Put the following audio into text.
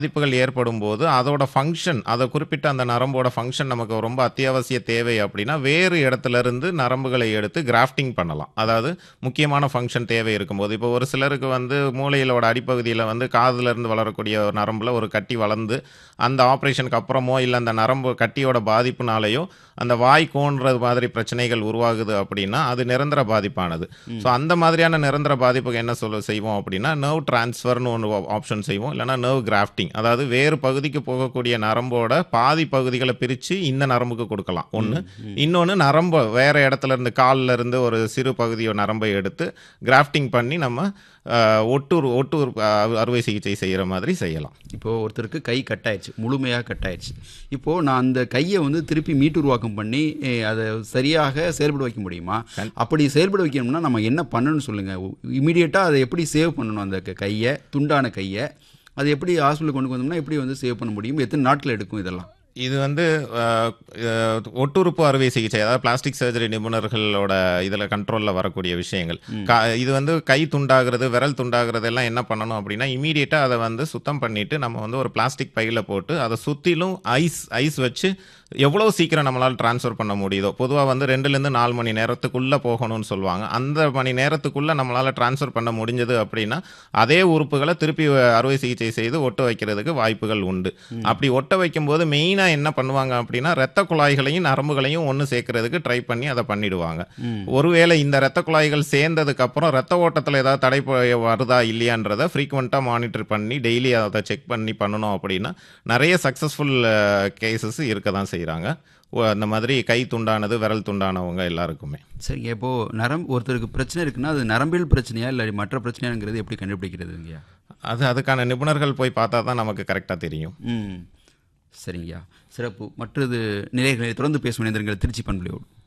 பாதிப்புகள் ஏற்படும் போது அதோட ஃபங்க்ஷன் அதை குறிப்பிட்ட அந்த நரம்போட ஃபங்க்ஷன் நமக்கு ரொம்ப அத்தியாவசிய தேவை அப்படின்னா வேறு இடத்துல இருந்து நரம்புகளை எடுத்து கிராஃப்டிங் பண்ணலாம் அதாவது முக்கியமான ஃபங்க்ஷன் தேவை இருக்கும்போது இப்போ ஒரு சிலருக்கு வந்து மூளையிலோட அடிப்பகுதியில் வந்து காதுல இருந்து வளரக்கூடிய ஒரு நரம்புல ஒரு கட்டி வளர்ந்து அந்த ஆப்ரேஷனுக்கு அப்புறமோ இல்லை அந்த நரம்பு கட்டியோட பாதிப்புனாலேயோ அந்த வாய் கோன்றது மாதிரி பிரச்சனைகள் உருவாகுது அப்படின்னா அது நிரந்தர பாதிப்பானது ஸோ அந்த மாதிரியான நிரந்தர பாதிப்புக்கு என்ன சொல்ல செய்வோம் அப்படின்னா நர்வ் டிரான்ஸ்ஃபர்னு ஒன்று ஆப்ஷன் செய்வோம் இல்லைன்னா நர்வ் கிராஃப்டிங் அதாவது வேறு பகுதிக்கு போகக்கூடிய நரம்போட பாதி பகுதிகளை பிரித்து இந்த நரம்புக்கு கொடுக்கலாம் ஒன்று இன்னொன்று நரம்பு வேற இடத்துல இருந்து கால்ல இருந்து ஒரு சிறு பகுதியோ நரம்பை எடுத்து கிராஃப்டிங் பண்ணி நம்ம அஹ், ஒட்டூர் ஒட்டூர் அஹ், அறுவை சிகிச்சை செய்கிற மாதிரி செய்யலாம் இப்போது ஒருத்தருக்கு கை கட்டாயிடுச்சு முழுமையாக கட்டாயிடுச்சு இப்போது நான் அந்த கையை வந்து திருப்பி மீட்டுருவாக்கம் பண்ணி eh, அதை சரியாக செயல்பட வைக்க முடியுமா அப்படி செயல்பட வைக்கணும்னா நம்ம என்ன பண்ணணும்னு சொல்லுங்கள் இமீடியட்டாக அதை எப்படி சேவ் பண்ணணும் அந்த க- கையை துண்டான கையை அது எப்படி ஹாஸ்பிட்டல் கொண்டு வந்தோம்னா எப்படி வந்து சேவ் பண்ண முடியும் எத்தனை நாட்கள் எடுக்கும் இதெல்லாம் இது வந்து அஹ், அஹ், ஒட்டுறுப்பு அறுவை சிகிச்சை அதாவது பிளாஸ்டிக் சர்ஜரி நிபுணர்களோட இதில் கண்ட்ரோலில் வரக்கூடிய விஷயங்கள் கா- இது வந்து கை துண்டாகிறது விரல் துண்டாகிறது எல்லாம் என்ன பண்ணணும் அப்படின்னா இமீடியட்டாக அதை வந்து சுத்தம் பண்ணிட்டு நம்ம வந்து ஒரு பிளாஸ்டிக் பையில் போட்டு அதை சுற்றிலும் ஐஸ் ஐஸ் வச்சு எவ்வளோ சீக்கிரம் நம்மளால் ட்ரான்ஸ்ஃபர் பண்ண முடியுதோ பொதுவாக வந்து ரெண்டுலேருந்து நாலு மணி நேரத்துக்குள்ளே போகணும்னு சொல்லுவாங்க அந்த மணி நேரத்துக்குள்ளே நம்மளால் ட்ரான்ஸ்ஃபர் பண்ண முடிஞ்சது அப்படின்னா அதே உறுப்புகளை திருப்பி அறுவை சிகிச்சை செய்து ஒட்ட வைக்கிறதுக்கு வாய்ப்புகள் உண்டு அப்படி ஒட்ட வைக்கும்போது மெயினாக என்ன பண்ணுவாங்க அப்படின்னா ரத்த குழாய்களையும் நரம்புகளையும் ஒன்று சேர்க்கறதுக்கு ட்ரை பண்ணி அதை பண்ணிடுவாங்க ஒருவேளை இந்த ரத்த குழாய்கள் சேர்ந்ததுக்கு அப்புறம் ரத்த ஓட்டத்தில் ஏதாவது தடை ப- வருதா இல்லையான்றதை ஃப்ரீக்வெண்ட்டாக மானிட்டர் பண்ணி டெய்லி அதை செக் பண்ணி பண்ணணும் அப்படின்னா நிறைய சக்ஸஸ்ஃபுல் கேசஸ் இருக்க தான் செய்கிறாங்க அந்த மாதிரி கை துண்டானது விரல் துண்டானவங்க எல்லாருக்குமே சரிங்க இப்போது நரம்பு ஒருத்தருக்கு பிரச்சனை இருக்குன்னா அது நரம்பியல் பிரச்சனையா இல்லை மற்ற பிரச்சனையாங்கிறது எப்படி கண்டுபிடிக்கிறதுங்கய்யா அது அதுக்கான நிபுணர்கள் போய் பார்த்தா தான் நமக்கு கரெக்டாக தெரியும் ம் சரிங்கய்யா சிறப்பு மற்றது நிலைகளை தொடர்ந்து பேசும் இணைந்திருங்கள் திருச்சி பண்புலையோடு